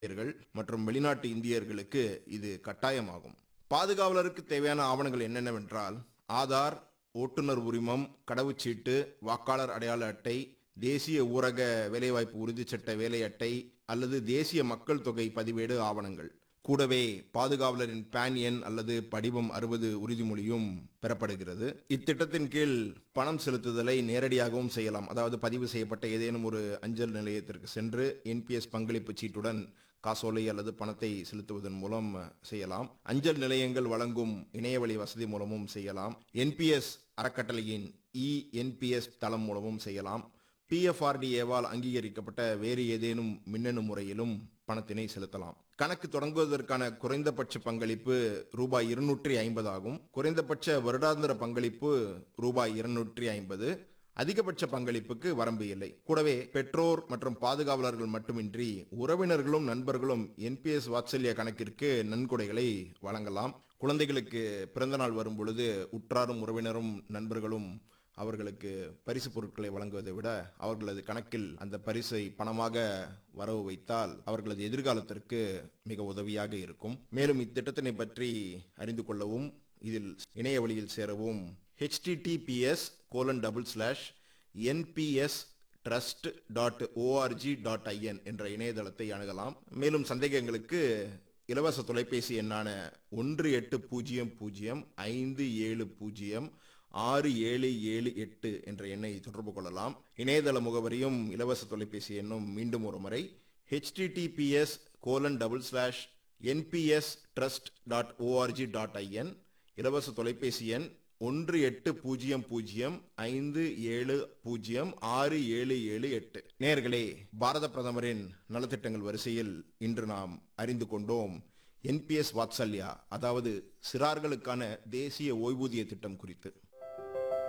இந்தியர்கள் மற்றும் வெளிநாட்டு இந்தியர்களுக்கு இது கட்டாயமாகும் பாதுகாவலருக்கு தேவையான ஆவணங்கள் என்னென்னவென்றால் ஆதார் ஓட்டுநர் உரிமம் கடவுச்சீட்டு வாக்காளர் அடையாள அட்டை தேசிய ஊரக வேலைவாய்ப்பு உறுதிச்சட்ட வேலை அட்டை அல்லது தேசிய மக்கள் தொகை பதிவேடு ஆவணங்கள் கூடவே பாதுகாவலரின் பேன் எண் அல்லது படிவம் அறுபது உறுதிமொழியும் பெறப்படுகிறது இத்திட்டத்தின் கீழ் பணம் செலுத்துதலை நேரடியாகவும் செய்யலாம் அதாவது பதிவு செய்யப்பட்ட ஏதேனும் ஒரு அஞ்சல் நிலையத்திற்கு சென்று என்பிஎஸ் பங்களிப்பு சீட்டுடன் காசோலை அல்லது பணத்தை செலுத்துவதன் மூலம் செய்யலாம் அஞ்சல் நிலையங்கள் வழங்கும் இணையவழி வசதி மூலமும் செய்யலாம் என்பிஎஸ் அறக்கட்டளையின் இ என்பிஎஸ் தளம் மூலமும் செய்யலாம் பிஎஃப்ஆர்டிஏவால் அங்கீகரிக்கப்பட்ட வேறு ஏதேனும் மின்னணு முறையிலும் பணத்தினை செலுத்தலாம் கணக்கு தொடங்குவதற்கான குறைந்தபட்ச பங்களிப்பு ரூபாய் இருநூற்றி ஐம்பது ஆகும் குறைந்தபட்ச வருடாந்திர பங்களிப்பு ரூபாய் இருநூற்றி ஐம்பது அதிகபட்ச பங்களிப்புக்கு வரம்பு இல்லை கூடவே பெற்றோர் மற்றும் பாதுகாவலர்கள் மட்டுமின்றி உறவினர்களும் நண்பர்களும் என்பிஎஸ் வாத்சல்ய கணக்கிற்கு நன்கொடைகளை வழங்கலாம் குழந்தைகளுக்கு பிறந்தநாள் வரும் பொழுது உற்றாரும் உறவினரும் நண்பர்களும் அவர்களுக்கு பரிசு பொருட்களை வழங்குவதை விட அவர்களது கணக்கில் அந்த பரிசை பணமாக வரவு வைத்தால் அவர்களது எதிர்காலத்திற்கு மிக உதவியாக இருக்கும் மேலும் இத்திட்டத்தினை பற்றி அறிந்து கொள்ளவும் இதில் இணைய வழியில் சேரவும் HTTPS colon double slash NPS trust dot ORG dot IN என்ற இணையதளத்தை அணுகலாம் மேலும் சந்தேகங்களுக்கு இலவச தொலைபேசி எண்ணான ஒன்று எட்டு பூஜ்ஜியம் பூஜ்ஜியம் ஐந்து ஏழு பூஜ்ஜியம் ஆறு ஏழு ஏழு எட்டு என்ற எண்ணை தொடர்பு கொள்ளலாம் இணையதள முகவரியும் இலவச தொலைபேசி எண்ணும் மீண்டும் ஒரு முறை HTTPS colon double slash NPS trust dot ORG dot IN இலவச தொலைபேசி எண் ஒன்று எட்டு பூஜ்ஜியம் பூஜ்ஜியம் ஐந்து ஏழு பூஜ்ஜியம் ஆறு ஏழு ஏழு எட்டு நேர்களே பாரத பிரதமரின் நலத்திட்டங்கள் வரிசையில் இன்று நாம் அறிந்து கொண்டோம் என்பிஎஸ் வாத்சல்யா அதாவது சிறார்களுக்கான தேசிய ஓய்வூதிய திட்டம் குறித்து